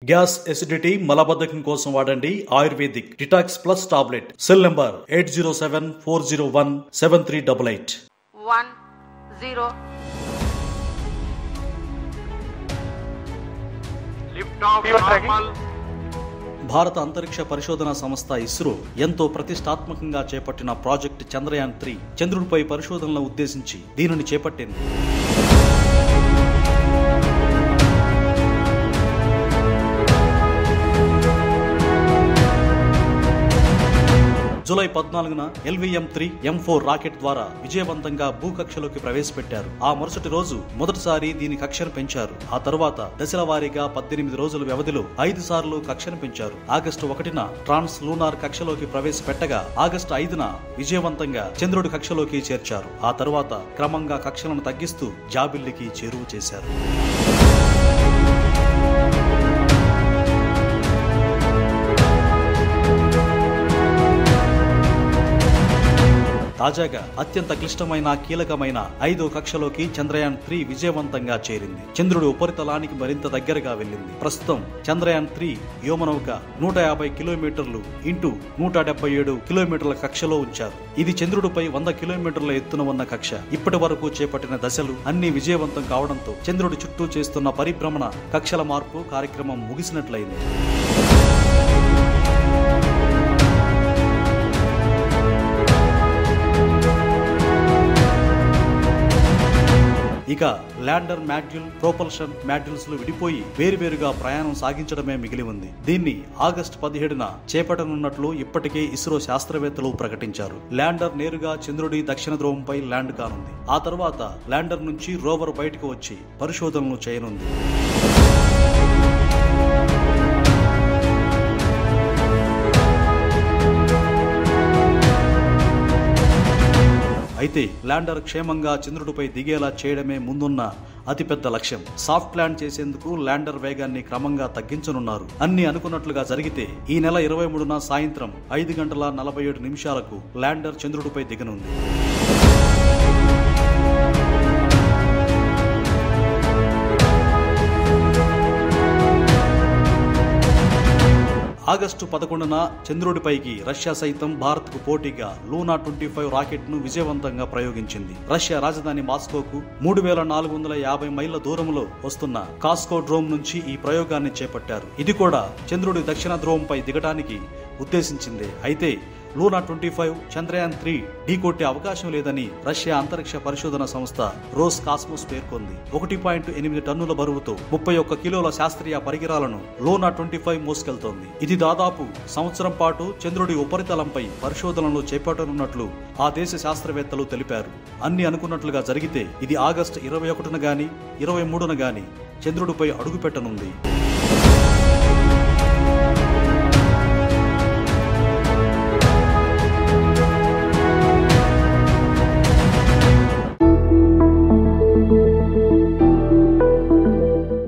Gas acidity మలబద్ధకం కోసం వాడండి Ayurvedic detox plus tablet cell number eight zero seven four zero one seven three double eight one zero Lift off normal. భారత అంతరిక్ష పరిశోధన సంస్థ ఇస్రో ఎంతో ప్రతిష్టాత్మకంగా చేపట్టిన ప్రాజెక్ట్ చంద్రయాన్ త్రీ చంద్రుడిపై పరిశోధనలను ఉద్దేశించి దీనిని చేపట్టింది జూలై పద్నాలుగున LVM three M four rocket ద్వారా విజయవంతంగా భూకక్షలోకి ప్రవేశపెట్టారు ఆ మరుసటి రోజు మొదటిసారి దీని కక్షను పెంచారు ఆ తరువాత దశల వారీగా పద్దెనిమిది రోజుల వ్యవధిలో ఐదు సార్లు కక్షను పెంచారు ఆగస్టు ఒకటిన ట్రాన్స్ లూనార్ కక్షలోకి ప్రవేశపెట్టగా ఆగస్టు ఐదున విజయవంతంగా చంద్రుడి కక్షలోకి చేర్చారు ఆ తరువాత క్రమంగా కక్షలను తగ్గిస్తూ జాబిల్లికి చేరువ చేశారు తాజాగా అత్యంత క్లిష్టమైన కీలకమైన ఐదో కక్షలోకి చంద్రయాన్ త్రీ విజయవంతంగా చేరింది చంద్రుడి ఉపరితలానికి మరింత దగ్గరగా వెళ్ళింది ప్రస్తుతం చంద్రయాన్ త్రీ వ్యోమనౌక నూట యాభై కిలోమీటర్లు ఇంటూ నూట డెబ్బై ఏడు కిలోమీటర్ల కక్షలో ఉంచారు ఇది చంద్రుడిపై వంద కిలోమీటర్ల ఎత్తున ఉన్న కక్ష ఇప్పటి వరకు చేపట్టిన దశలు అన్ని విజయవంతం కావడంతో చంద్రుడి చుట్టూ చేస్తున్న పరిభ్రమణ కక్షల మార్పు కార్యక్రమం ముగిసినట్లయింది ఇక ల్యాండర్ మాడ్యూల్ ప్రోపల్షన్ మాడ్యూల్స్ లు విడిపోయి వేరువేరుగా ప్రయాణం సాగించడమే మిగిలి ఉంది దీన్ని ఆగస్టు పదిహేడున చేపట్టనున్నట్లు ఇప్పటికే ఇస్రో శాస్త్రవేత్తలు ప్రకటించారు ల్యాండర్ నేరుగా చంద్రుడి దక్షిణ ధ్రువంపై ల్యాండ్ కానుంది ఆ తర్వాత ల్యాండర్ నుంచి రోవర్ బయటకు వచ్చి పరిశోధనలు చేయనుంది అయితే ల్యాండర్ క్షేమంగా చంద్రుడిపై దిగేలా చేయడమే ముందున్న అతిపెద్ద లక్ష్యం సాఫ్ట్ ల్యాండ్ చేసేందుకు ల్యాండర్ వేగాన్ని క్రమంగా తగ్గించనున్నారు అన్ని అనుకున్నట్లుగా జరిగితే ఈ నెల ఇరవై మూడున సాయంత్రం ఐదు గంటల నలభై ఏడు నిమిషాలకు ల్యాండర్ చంద్రుడిపై దిగనుంది ఆగస్టు పదకొండున చంద్రుడిపైకి రష్యా సైతం భారత్ కు పోటీగా లూనా ట్వంటీ ఫైవ్ రాకెట్ ను విజయవంతంగా ప్రయోగించింది రష్యా రాజధాని మాస్కోకు మూడు వేల నాలుగు వందల యాభై మైళ్ళ దూరంలో వస్తున్న కాస్కో డ్రోమ్ నుంచి ఈ ప్రయోగాన్ని చేపట్టారు ఇది కూడా చంద్రుడి దక్షిణ ధ్రువంపై దిగటానికి ఉద్దేశించిందే అయితే Luna twenty five Chandrayaan three ఢీకొట్టే అవకాశం లేదని రష్యా అంతరిక్ష పరిశోధన సంస్థ రోస్ కాస్మోస్ పేర్కొంది ఒకటి పాయింట్ ఎనిమిది టన్నుల బరువుతో ముప్పై ఒక్క కిలోల శాస్త్రీయ పరికరాలను లూనా ట్వంటీ ఫైవ్ మోసుకెళ్తోంది ఇది దాదాపు సంవత్సరం పాటు చంద్రుడి ఉపరితలంపై పరిశోధనలు చేపట్టనున్నట్లు ఆ దేశ శాస్త్రవేత్తలు తెలిపారు అన్ని అనుకున్నట్లుగా జరిగితే ఇది ఆగస్టు ఇరవై ఒకటిన గాని ఇరవై మూడున గాని చంద్రుడిపై అడుగుపెట్టనుంది